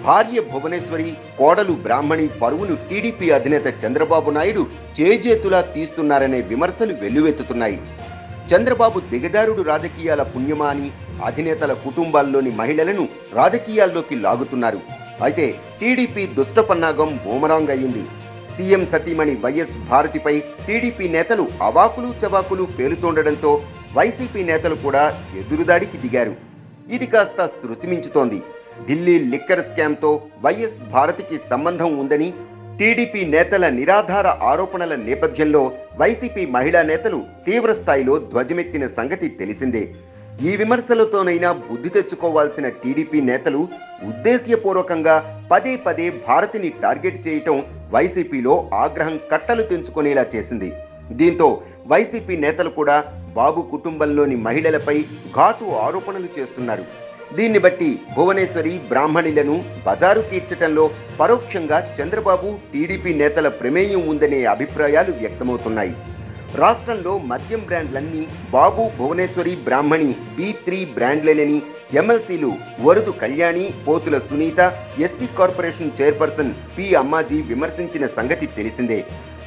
భార్య భువనేశ్వరి కోడలు బ్రాహ్మణి పరువును టీడీపీ అధినేత చంద్రబాబు నాయుడు చేజేతులా తీస్తున్నారనే విమర్శలు వెల్లువెత్తుతున్నాయి చంద్రబాబు దిగజారుడు రాజకీయాల పుణ్యమా అని అధినేతల కుటుంబాల్లోని మహిళలను రాజకీయాల్లోకి లాగుతున్నారు అయితే టీడీపీ దుష్టపన్నాగం బూమరాంగ్ అయ్యింది సీఎం సతీమణి వైఎస్ భారతిపై టీడీపీ నేతలు అవాకులు చవాకులు పేలుతోండడంతో వైసీపీ నేతలు కూడా ఎదురుదాడికి దిగారు ఇది కాస్త శృతిమించుతోంది ఢిల్లీ లిక్కర్ స్కామ్తో వైఎస్ భారతికి సంబంధం ఉందని టీడీపీ నేతల నిరాధార ఆరోపణల నేపథ్యంలో వైసీపీ మహిళా నేతలు తీవ్ర స్థాయిలో ధ్వజమెత్తిన సంగతి తెలిసిందే ఈ విమర్శలతోనైనా బుద్ధి తెచ్చుకోవాల్సిన టీడీపీ నేతలు ఉద్దేశ్యపూర్వకంగా పదే పదే భారతిని టార్గెట్ చేయటం వైసీపీలో ఆగ్రహం కట్టలు తెంచుకునేలా చేసింది దీంతో వైసీపీ నేతలు కూడా బాబు కుటుంబంలోని మహిళలపై ఘాటు ఆరోపణలు చేస్తున్నారు దీన్ని బట్టి భువనేశ్వరి బ్రాహ్మణులను బజారు తీర్చటంలో పరోక్షంగా చంద్రబాబు టీడీపీ నేతల ప్రమేయం ఉందనే అభిప్రాయాలు వ్యక్తమవుతున్నాయి రాష్ట్రంలో మద్యం బ్రాండ్లన్నీ బాబు భువనేశ్వరి బ్రాహ్మణి బి త్రీ బ్రాండ్లేనని ఎమ్మెల్సీలు Varudu Kalyani Pothula Sunitha SC corporation chairperson P Ammaji విమర్శించిన సంగతి తెలిసిందే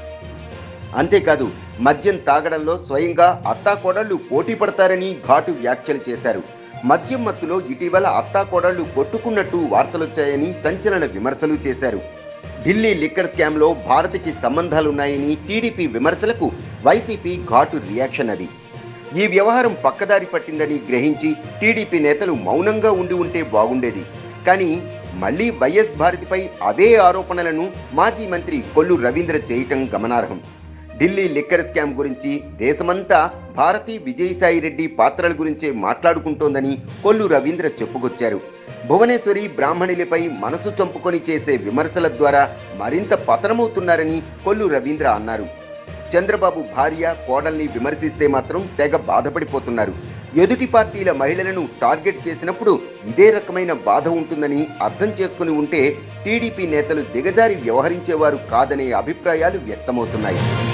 అంతేకాదు మద్యం తాగడంలో స్వయంగా అత్తాకోడళ్లు పోటీ పడతారని ఘాటు వ్యాఖ్యలు చేశారు మద్యం మత్తులో ఇటీవల అత్తాకోడళ్లు కొట్టుకున్నట్టు వార్తలొచ్చాయని సంచలన విమర్శలు చేశారు ఢిల్లీ లిక్కర్ స్కామ్లో భారత్కి సంబంధాలున్నాయని టీడీపీ విమర్శలకు వైసీపీ ఘాటు రియాక్షన్ అది ఈ వ్యవహారం పక్కదారి పట్టిందని గ్రహించి టీడీపీ నేతలు మౌనంగా ఉండి ఉంటే బాగుండేది కానీ మళ్లీ వైఎస్ భారతిపై అవే ఆరోపణలను మాజీ మంత్రి కొల్లు రవీంద్ర చేయటం గమనార్హం ఢిల్లీ లిక్కర్ స్కామ్ గురించి దేశమంతా భారతీ విజయసాయి రెడ్డి పాత్రల గురించే మాట్లాడుకుంటోందని కొల్లు రవీంద్ర చెప్పుకొచ్చారు భువనేశ్వరి బ్రాహ్మణులపై మనసు చంపుకొని చేసే విమర్శల ద్వారా మరింత పతనమవుతున్నారని కొల్లు రవీంద్ర అన్నారు చంద్రబాబు భార్య కోడల్ని విమర్శిస్తే మాత్రం తెగ బాధపడిపోతున్నారు ఎదుటి పార్టీల మహిళలను టార్గెట్ చేసినప్పుడు ఇదే రకమైన బాధ ఉంటుందని అర్థం చేసుకుని ఉంటే టీడీపీ నేతలు దిగజారి వ్యవహరించేవారు కాదనే అభిప్రాయాలు వ్యక్తమవుతున్నాయి